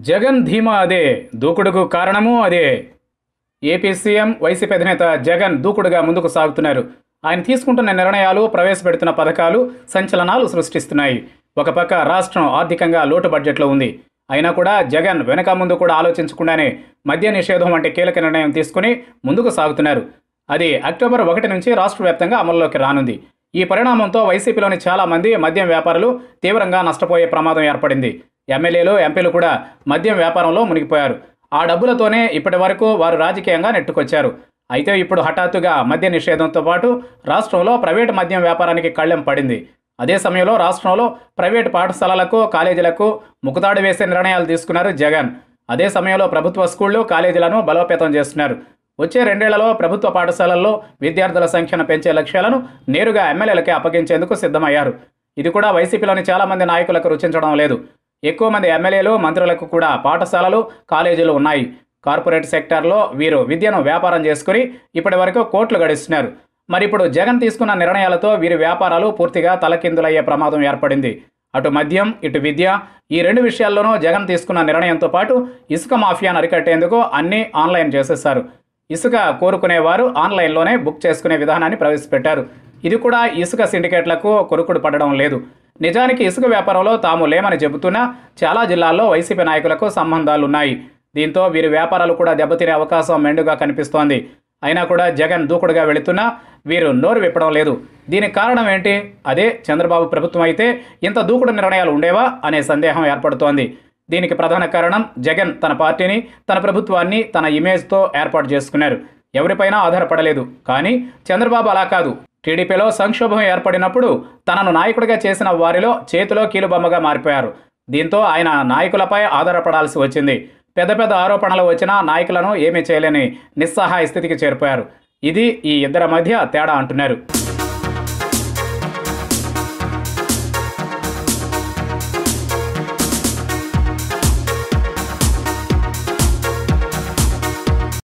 జగన్ ధీమా అదే దూకుడుకు కారణము అదే ఏపీ సీఎం వైసీపీ అధినేత జగన్ దూకుడుగా ముందుకు సాగుతున్నారు ఆయన తీసుకుంటున్న నిర్ణయాలు ప్రవేశపెడుతున్న పథకాలు సంచలనాలు సృష్టిస్తున్నాయి ఒక పక్క రాష్ట్రం ఆర్థికంగా లోటు బడ్జెట్లో ఉంది అయినా కూడా జగన్ వెనక ముందు కూడా ఆలోచించకుండానే మద్య నిషేధం వంటి కీలక నిర్ణయం తీసుకుని ముందుకు సాగుతున్నారు అది అక్టోబర్ ఒకటి నుంచి రాష్ట్ర వ్యాప్తంగా అమల్లోకి రానుంది ఈ పరిణామంతో వైసీపీలోని చాలా మంది మద్యం వ్యాపారులు తీవ్రంగా నష్టపోయే ప్రమాదం ఏర్పడింది ఎమ్మెల్యేలు ఎంపీలు కూడా మద్యం వ్యాపారంలో మునిగిపోయారు ఆ డబ్బులతోనే ఇప్పటి వరకు వారు రాజకీయంగా నెట్టుకొచ్చారు అయితే ఇప్పుడు హఠాత్తుగా మద్య నిషేధంతో పాటు రాష్ట్రంలో ప్రైవేటు మద్యం వ్యాపారానికి కళ్ళెం పడింది అదే సమయంలో రాష్ట్రంలో ప్రైవేటు పాఠశాలలకు కాలేజీలకు ముకుతాడు వేసే నిర్ణయాలు తీసుకున్నారు జగన్ అదే సమయంలో ప్రభుత్వ స్కూళ్లు కాలేజీలను బలోపేతం చేస్తున్నారు వచ్చే రెండేళ్లలో ప్రభుత్వ పాఠశాలల్లో విద్యార్థుల సంఖ్యను పెంచే లక్ష్యాలను నేరుగా ఎమ్మెల్యేలకే అప్పగించేందుకు సిద్ధమయ్యారు ఇది కూడా వైసీపీలోని చాలా మంది నాయకులకు రుచించడం లేదు ఎక్కువ మంది ఎమ్మెల్యేలు మంత్రులకు కూడా పాఠశాలలు కాలేజీలు ఉన్నాయి కార్పొరేట్ సెక్టార్లో వీరు విద్యను వ్యాపారం చేసుకుని ఇప్పటి వరకు కోట్లు గడిస్తున్నారు మరి ఇప్పుడు జగన్ తీసుకున్న నిర్ణయాలతో వీరి వ్యాపారాలు పూర్తిగా తలకిందులయ్యే ప్రమాదం ఏర్పడింది అటు మద్యం ఇటు విద్య ఈ రెండు విషయాల్లోనూ జగన్ తీసుకున్న నిర్ణయంతో పాటు ఇసుక మాఫియాను అరికట్టేందుకు అన్నీ ఆన్లైన్ చేసేశారు ఇసుక కోరుకునేవారు ఆన్లైన్లోనే బుక్ చేసుకునే విధానాన్ని ప్రవేశపెట్టారు ఇది కూడా ఇసుక సిండికేట్లకు కొరుకుడు పడడం లేదు నిజానికి ఇసుక వ్యాపారంలో తాము లేమని చెబుతున్నా చాలా జిల్లాల్లో వైసీపీ నాయకులకు సంబంధాలున్నాయి దీంతో వీరి వ్యాపారాలు కూడా దెబ్బతినే అవకాశం మెండుగా కనిపిస్తోంది అయినా కూడా జగన్ దూకుడుగా వెళుతున్నా వీరు నోరు విప్పడం లేదు దీనికి కారణం ఏంటి అదే చంద్రబాబు ప్రభుత్వం అయితే ఇంత దూకుడు నిర్ణయాలు ఉండేవా అనే సందేహం ఏర్పడుతోంది దీనికి ప్రధాన కారణం జగన్ తన పార్టీని తన ప్రభుత్వాన్ని తన ఇమేజ్తో ఏర్పాటు చేసుకున్నారు ఎవరిపైనా ఆధారపడలేదు కానీ చంద్రబాబు అలా కాదు టీడీపీలో సంక్షోభం ఏర్పడినప్పుడు తనను నాయకుడిగా చేసిన వారిలో చేతిలో కీలుబొమ్మగా మారిపోయారు దీంతో ఆయన నాయకులపై ఆధారపడాల్సి వచ్చింది పెద్ద పెద్ద ఆరోపణలు వచ్చినా నాయకులను ఏమీ చేయలేని నిస్సహాయ స్థితికి చేరిపోయారు ఇది ఈ ఇద్దరి మధ్య తేడా అంటున్నారు